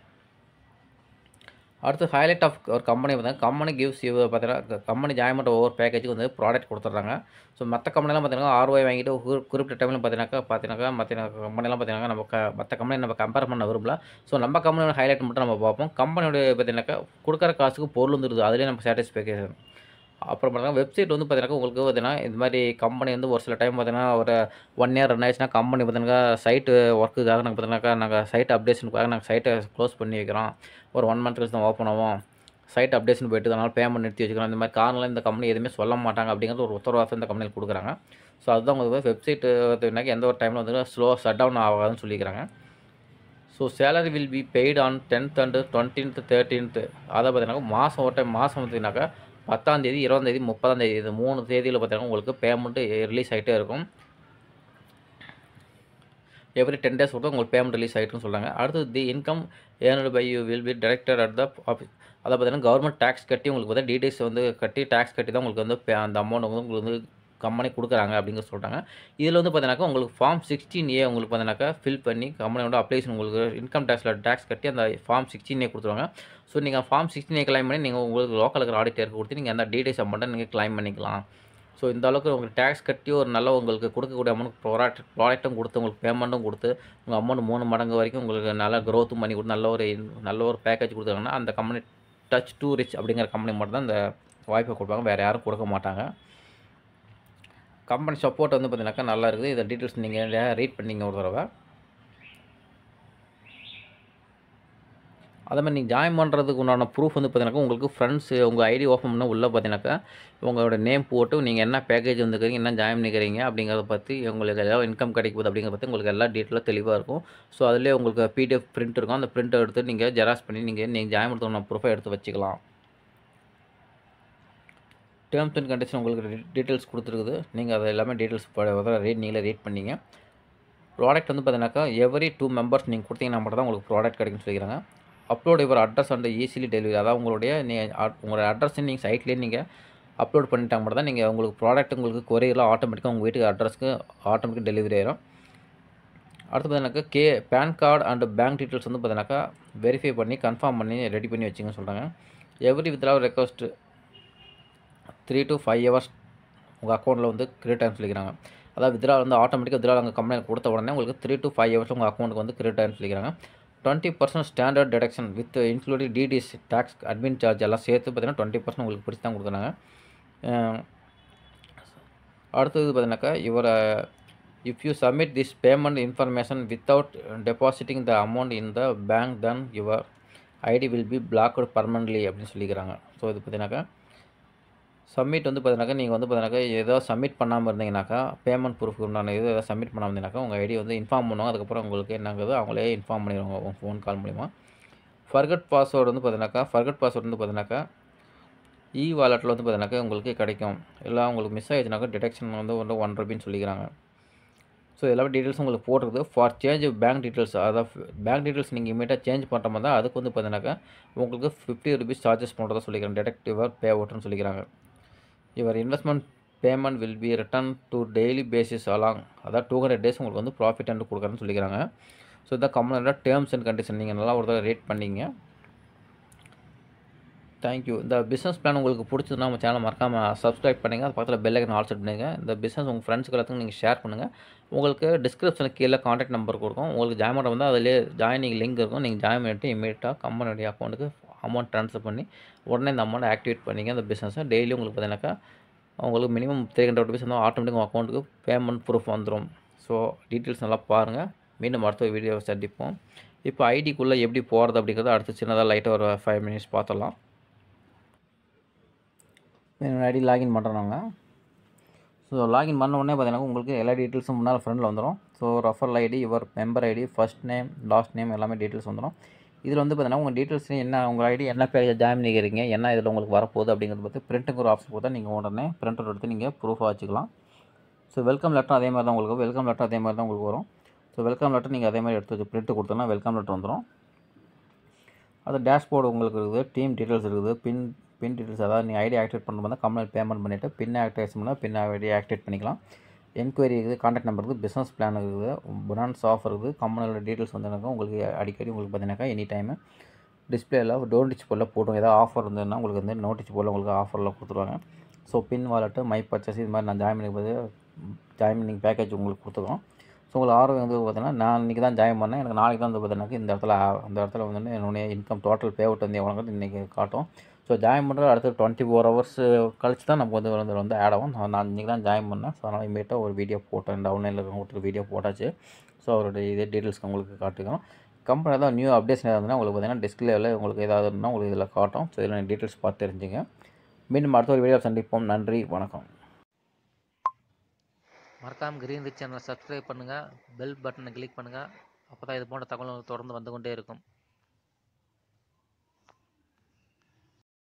அடுத்து ஹைலைட் ஆஃப் ஒரு கம்பெனி பார்த்தீங்கன்னா கம்பெனி கிவ்ஸ் யூ பார்த்தீங்கன்னா கம்பெனி ஜாயின் பண்ணுற ஒவ்வொரு பேக்கேஜுக்கு வந்து ப்ராடக்ட் கொடுத்துட்றாங்க ஸோ மற்ற கம்பெனிலாம் பார்த்தீங்கன்னா ஆர்ஒய் வாங்கிட்டு ஒரு குறிப்பிட்ட டைமில் பார்த்தீங்கன்னாக்கா பார்த்தீங்கன்னாக்கா மற்ற கம்பெனிலாம் பார்த்தீங்கன்னா நம்ம க மற்ற கம்பெனி நம்ம கம்பேர் பண்ண விரும்பல ஸோ நம்ம கம்பெனியோட ஹைலைட் மட்டும் நம்ம பார்ப்போம் கம்பெனியோட பார்த்தீங்கன்னாக்கா கொடுக்குற காசுக்கு பொருள் வந்துருது அதுலேயே நம்ம சாட்டிஸ்ஃபேக்ஷன் அப்புறம் பார்த்தீங்கன்னா வெப்சைட் வந்து பார்த்தீங்கன்னா உங்களுக்கு பார்த்தீங்கன்னா இந்த மாதிரி கம்பெனி வந்து ஒரு சில டைம் பார்த்தீங்கன்னா ஒரு ஒன் இயர் ரன் ஆயிடுச்சுன்னா கம்பெனி பார்த்தீங்கன்னா சைட்டு ஒர்க்குக்காக நாங்கள் பார்த்தீங்கன்னாக்கா நாங்கள் சைட் அப்டேஷனுக்காக நாங்கள் சைட்டை க்ளோஸ் பண்ணி வைக்கிறோம் ஒரு ஒன் மந்த் கழிச்சு தான் ஓப்பன் ஆகும் சைட் அப்டேஷன் போயிட்டு அதனால் பேமெண்ட் நிறுத்தி வச்சுக்கிறோம் இந்த மாதிரி காரணம் இந்த கம்பெனி எதுவுமே சொல்ல மாட்டாங்க அப்படிங்கிறது ஒரு உத்தரவாதம் இந்த கம்பெனியில் கொடுக்குறாங்க ஸோ அதுதான் உங்களுக்கு வெப்சைட்டு பார்த்தீங்கன்னா எந்த ஒரு டைமில் வந்து ஸ்லோ ஷட் டவுன் ஆகாதுன்னு சொல்லிக்கிறாங்க so salary will be paid on tenth and twentieth thirteenth அதை பார்த்தீங்கன்னா மாதம் ஒரு டைம் மாதம் பார்த்தீங்கன்னாக்கா பத்தாந்தேதி இருபதாந்தேதி முப்பதாந்தேதி இது மூணு தேதியில் பார்த்தீங்கன்னா உங்களுக்கு பேமெண்ட்டு ரிலீஸ் ஆகிட்டே இருக்கும் எவ்ரி டென் டேஸ் கொடுத்தா உங்களுக்கு பேமெண்ட் ரிலீஸ் ஆகிட்டுன்னு சொல்கிறாங்க அடுத்து the income earned by you will be directed at the office அதை பார்த்தீங்கன்னா கவர்மெண்ட் டேக்ஸ் கட்டி உங்களுக்கு பார்த்தா டீடைல்ஸ் வந்து கட்டி டேக்ஸ் கட்டி தான் உங்களுக்கு வந்து pay- அந்த அமௌண்ட் வந்து உங்களுக்கு வந்து கம்பெனி கொடுக்குறாங்க அப்படிங்கிற சொல்கிறாங்க இதில் வந்து பார்த்தீங்கன்னாக்கா உங்களுக்கு ஃபார்ம் சிக்ஸ்டீன் ஏ உங்களுக்கு பார்த்தீங்கன்னாக்கா ஃபில் பண்ணி கம்பெனியோட அப்ளிகேஷன் உங்களுக்கு இன்கம் டேக்ஸில் டேக்ஸ் கட்டி அந்த ஃபார்ம் சிக்ஸ்டீன் ஏ கொடுத்துருவாங்க ஸோ நீங்கள் ஃபார்ம் சிக்ஸ்டீன் ஏ கிளைம் பண்ணி நீங்கள் உங்களுக்கு லோக்கல் இருக்கிற ஆடிட்டருக்கு கொடுத்து நீங்கள் அந்த டீடைல்ஸ் அமௌண்ட்டை நீங்கள் கிளைம் பண்ணிக்கலாம் ஸோ இந்த அளவுக்கு உங்களுக்கு டேக்ஸ் கட்டி ஒரு நல்ல உங்களுக்கு கொடுக்கக்கூடிய அமௌண்ட் ப்ராடக்ட் ப்ராடக்ட்டும் கொடுத்து உங்களுக்கு பேமெண்ட்டும் கொடுத்து உங்கள் அமௌண்ட் மூணு மடங்கு வரைக்கும் உங்களுக்கு நல்ல க்ரோத்தும் பண்ணி கொடுத்து நல்ல ஒரு நல்ல ஒரு பேக்கேஜ் கொடுத்தாங்கன்னா அந்த கம்பெனி டச் டூ ரிச் அப்படிங்கிற கம்பெனி மட்டும் தான் இந்த வாய்ப்பை கொடுப்பாங்க வேறு யாரும் கொடுக்க மாட்டாங்க கம்பெனி சப்போர்ட் வந்து பார்த்தீங்கன்னாக்கா நல்லா இருக்குது இதை டீட்டெயில்ஸ் நீங்கள் ரீட் பண்ணீங்க ஒரு தடவை அதே மாதிரி நீங்கள் ஜாயின் பண்ணுறதுக்கு உண்டான ப்ரூஃப் வந்து பார்த்தீங்கன்னாக்கா உங்களுக்கு ஃப்ரெண்ட்ஸு உங்கள் ஐடி ஓப்பன் பண்ண உள்ளே பார்த்தீங்கன்னாக்கா உங்களோட நேம் போட்டு நீங்கள் என்ன பேக்கேஜ் வந்துக்கிறீங்க என்ன ஜாயின் பண்ணிக்கிறீங்க அப்படிங்கிறத பற்றி உங்களுக்கு ஏதாவது இன்கம் கிடைக்குது அப்படிங்கிறத பற்றி உங்களுக்கு எல்லா டீட்டெயிலாக தெளிவாக இருக்கும் ஸோ அதிலே உங்களுக்கு பிடிஎஃப் பிரிண்ட் இருக்கும் அந்த பிரிண்ட்டை எடுத்து நீங்கள் ஜெராக்ஸ் பண்ணி நீங்கள் நீங்கள் ஜாயின் பண்ணுறதுக்கு ப்ரூஃபை எடுத்து வச்சுக்கலாம் டேர்ம்ஸ் அண்ட் கண்டிஷன் உங்களுக்கு டீட்டெயில்ஸ் கொடுத்துருக்குது நீங்கள் அதை எல்லாமே டீட்டெயில்ஸ் ரேட் நீங்களே ரேட் பண்ணீங்க ப்ராடக்ட் வந்து பார்த்தீங்கன்னாக்கா எவரி டூ மெம்பர்ஸ் நீங்கள் கொடுத்தீங்கன்னா மட்டும் தான் உங்களுக்கு ப்ராடக்ட் கிடைக்கும்னு சொல்லிக்கிறாங்க upload your address and easily delivery அதாவது உங்களுடைய நீங்கள் உங்களோட அட்ரஸ் நீங்கள் சைட்லேயே நீங்கள் அப்லோட் பண்ணிட்டாங்க மட்டும் தான் நீங்கள் உங்களுக்கு ப்ராடக்ட் உங்களுக்கு கொரியரில் ஆட்டோமேட்டிக்காக உங்கள் வீட்டுக்கு அட்ரஸ்க்கு ஆட்டோமேட்டிக் டெலிவரி ஆயிரும் அடுத்து பார்த்தீங்கன்னாக்கா K PAN card and bank details வந்து பார்த்தீங்கன்னாக்கா வெரிஃபை பண்ணி கன்ஃபார்ம் பண்ணி ரெடி பண்ணி வச்சுங்கன்னு சொல்கிறாங்க every withdraw request three to five hours உங்கள் அக்கௌண்ட்டில் வந்து கிரெடிட் ஆகும் சொல்லிக்கிறாங்க அதாவது வித்ரா வந்து ஆட்டோமேட்டிக்காக வித்ரா உங்கள் கம்பெனியில் கொடுத்த உடனே உங்களுக்கு த்ரீ டு ஃபைவ் ஹவர்ஸ் உங்கள் அக்கௌண்ட்டுக்கு வந்து கிரெடிட் ஆகும் சொல்லிக்கிறாங்க twenty percent standard deduction with including TDS tax admin charge எல்லாம் சேர்த்து பார்த்தீங்கன்னா டுவெண்ட்டி பர்சன்ட் உங்களுக்கு பிடிச்சி தான் கொடுக்குறாங்க அடுத்தது பார்த்தீங்கன்னாக்கா இவரை if you submit this payment information without depositing the amount in the bank then your ID will be blocked permanently அப்படின்னு சொல்லிக்கிறாங்க ஸோ இது பார்த்தீங்கன்னாக்கா சப்மிட் வந்து பார்த்தீங்கன்னாக்கா நீங்கள் வந்து பார்த்தீங்கன்னாக்கா ஏதோ சப்மிட் பண்ணாமல் இருந்தீங்கன்னாக்கா பேமெண்ட் ப்ரூஃப் உண்டான இது ஏதாவது சப்மிட் பண்ணாமல் இருந்தீங்கன்னாக்கா உங்கள் ஐடி வந்து இன்ஃபார்ம் பண்ணுவாங்க அதுக்கப்புறம் உங்களுக்கு என்னங்குது அவங்களே இன்ஃபார்ம் பண்ணிடுவாங்க உங்கள் ஃபோன் கால் மூலிமா ஃபர்கட் பாஸ்வேர்டு வந்து பார்த்தீங்கன்னாக்கா ஃபர்கட் பாஸ்வேர்டு வந்து பார்த்தீங்கன்னாக்கா இ வாலெட்டில் வந்து பார்த்தீங்கன்னாக்கா உங்களுக்கு கிடைக்கும் இல்லை உங்களுக்கு மிஸ் ஆயிடுச்சுனாக்கா டிடெக்ஷன் வந்து வந்து ஒன் ருபின்னு சொல்லிக்கிறாங்க ஸோ எல்லாமே டீட்டெயில்ஸ் உங்களுக்கு போட்டிருக்குது ஃபார் சேஞ்ச் பேங்க் டீட்டெயில்ஸ் அதாவது பேங்க் டீட்டெயில்ஸ் நீங்கள் இமீடியட்டாக சேஞ்ச் பண்ணுற மாதிரி தான் அதுக்கு வந்து பார்த்தீங்கன்னாக்கா உங்களுக்கு ஃபிஃப்டி ருபீஸ் சார்ஜஸ் பண்ணுறதா சொல்லிக்கிறாங்க டிடெக்டிவர் பே அவுட்னு சொல்லிக்கிறாங்க your investment payment will be return to daily basis along அதாவது டூ ஹண்ட்ரட் டேஸ் உங்களுக்கு வந்து ப்ராஃபிட் அண்ட் கொடுக்குறேன்னு சொல்லிக்கிறாங்க ஸோ இதான் கம்பெனியோட டேர்ம்ஸ் அண்ட் கண்டிஷன் நீங்கள் நல்லா ஒரு தடவை ரேட் பண்ணிங்க தேங்க்யூ இந்த பிஸ்னஸ் பிளான் உங்களுக்கு பிடிச்சதுன்னா நம்ம சேனல் மறக்காமல் சப்ஸ்கிரைப் பண்ணுங்கள் அது பக்கத்தில் பெல் ஐக்கன் ஆல் செட் பண்ணுங்கள் இந்த பிஸ்னஸ் உங்கள் ஃப்ரெண்ட்ஸ்க்கு எல்லாத்துக்கும் நீங்கள் ஷேர் பண்ணுங்கள் உங்களுக்கு டிஸ்கிரிப்ஷனில் கீழே காண்டாக்ட் நம்பர் கொடுக்கும் உங்களுக்கு ஜாயின் பண்ணுற வந்து அதிலே ஜாயினிங் லிங்க் இருக்கும் நீங்கள் ஜாயின் பண்ணிட்டு இமீடியட்டாக கம்பெனியுடைய அக்கௌண்ட்டுக்கு அமௌண்ட் ட்ரான்ஸ்ஃபர் பண்ணி உடனே இந்த அமௌண்ட் ஆக்டிவேட் பண்ணிங்க அந்த பிஸ்னஸை டெய்லி உங்களுக்கு பார்த்தீங்கன்னாக்கா உங்களுக்கு மினிமம் த்ரீ ஹண்ட்ரட் ருபீஸ் வந்து ஆட்டோமேட்டிக் உங்கள் அக்கௌண்ட்டுக்கு பேமெண்ட் ப்ரூஃப் வந்துடும் ஸோ டீட்டெயில்ஸ் நல்லா பாருங்கள் மீண்டும் அடுத்த வீடியோவை சந்திப்போம் இப்போ ஐடிக்குள்ளே எப்படி போகிறது அப்படிங்கிறத அடுத்து சின்னதாக லைட்டாக ஒரு ஃபைவ் மினிட்ஸ் பார்த்துடலாம் என்னோடய ஐடி லாகின் பண்ணுறோம் நாங்கள் ஸோ லாகின் பண்ண உடனே பார்த்தீங்கன்னா உங்களுக்கு எல்லா டீட்டெயில்ஸும் முன்னால் ஃப்ரெண்டில் வந்துடும் so referral ID your member ID first name last name எல்லாமே டீட்டெயில்ஸ் வந்துடும் இதில் வந்து பார்த்தீங்கன்னா உங்கள் டீட்டெயில்ஸ் என்ன உங்கள் ஐடி என்ன பேஜ் ஜாயின் பண்ணிக்கிறீங்க என்ன இதில் உங்களுக்கு வரப்போகுது அப்படிங்கிறத பற்றி பிரிண்ட்டுக்கு ஒரு ஆப்ஷன் கொடுத்தா நீங்கள் உடனே பிரிண்டர் எடுத்து நீங்கள் ப்ரூஃபாக வச்சுக்கலாம் ஸோ வெல்கம் லெட்டர் அதே மாதிரி தான் உங்களுக்கு வெல்கம் லெட்டர் அதே மாதிரி தான் உங்களுக்கு வரும் ஸோ வெல்கம் லெட்டர் நீங்கள் அதே மாதிரி எடுத்து வச்சு பிரிண்ட் கொடுத்தோன்னா வெல்கம் லெட்டர் வந்துடும் அது டேஷ்போர்டு உங்களுக்கு இருக்குது டீம் டீட்டெயில்ஸ் இருக்குது பின் பின் டீட்டெயில்ஸ் அதாவது நீங்கள் ஐடி ஆக்டிவேட் பண்ணும்போது கம்பெனி பேமெண்ட் பண்ணிவிட்டு பின் ஆக்டிவேஷன் பண்ணால் பின் ஐடி ஆக்டிவேட் பண்ணிக்கலாம் என்கொயரி இருக்குது காண்டாக்ட் நம்பர் இருக்குது பிஸ்னஸ் பிளான் இருக்குது புனான்ஸ் ஆஃபர் இருக்குது கம்பெனியோட டீட்டெயில்ஸ் வந்து உங்களுக்கு அடிக்கடி உங்களுக்கு பார்த்தீங்கன்னாக்கா எனி டைமு டிஸ்பிளேல டோன்டிச் போர்டில் போட்டோம் ஏதாவது ஆஃபர் இருந்ததுன்னா உங்களுக்கு வந்து நோட்டிச் போர்டில் உங்களுக்கு ஆஃபரில் கொடுத்துருவாங்க so PIN wallet my purchase இது மாதிரி நான் ஜாயின் பண்ணிக்கும்போது ஜாயின் பண்ணிங் பேக்கேஜ் உங்களுக்கு கொடுத்துருவோம் ஸோ உங்களுக்கு ஆர்வம் வந்து பார்த்தீங்கன்னா நான் இன்றைக்கி தான் ஜாயின் பண்ணேன் எனக்கு நாளைக்கு தான் வந்து பார்த்தீங்கன்னா இந்த இடத்துல அந்த இடத்துல வந்து என்னுடைய இன்கம் டோட்டல் பே அவுட் வந்து எவ்வளோங்கிறது இன்றைக்கி காட்டும் ஸோ ஜாயின் பண்ணுறது அடுத்து டுவெண்ட்டி ஃபோர் ஹவர்ஸ் கழிச்சு தான் நமக்கு வந்து வந்து வந்து ஆட் ஆகும் நான் நான் இன்றைக்கி தான் ஜாயின் பண்ணேன் ஸோ அதனால் இமீடியட்டாக ஒரு வீடியோ போட்டேன் டவுன்லைனில் இருக்கவங்களுக்கு வீடியோ போட்டாச்சு ஸோ அவருடைய இதே டீட்டெயில்ஸ் உங்களுக்கு காட்டுக்கும் கம்பெனி ஏதாவது நியூ அப்டேஷன் ஏதாவது உங்களுக்கு பார்த்தீங்கன்னா டிஸ்பிளேவில் உங்களுக்கு ஏதாவது இருந்தால் உங்களுக்கு இதில் காட்டும் ஸோ இதில் டீட்டெயில்ஸ் பார்த்து தெரிஞ்சுங்க மீண்டும் அடுத்த ஒரு வீடியோ சந்திப்போம் நன்றி வணக்கம் மறக்காமல் கிரீன் ரிச் சேனலை சப்ஸ்கிரைப் பண்ணுங்கள் பெல் பட்டனை கிளிக் பண்ணுங்கள் அப்போ தான் இது போன்ற தகவல் உங்களுக்கு தொடர்ந்து வந்து கொண்டே இருக்கும்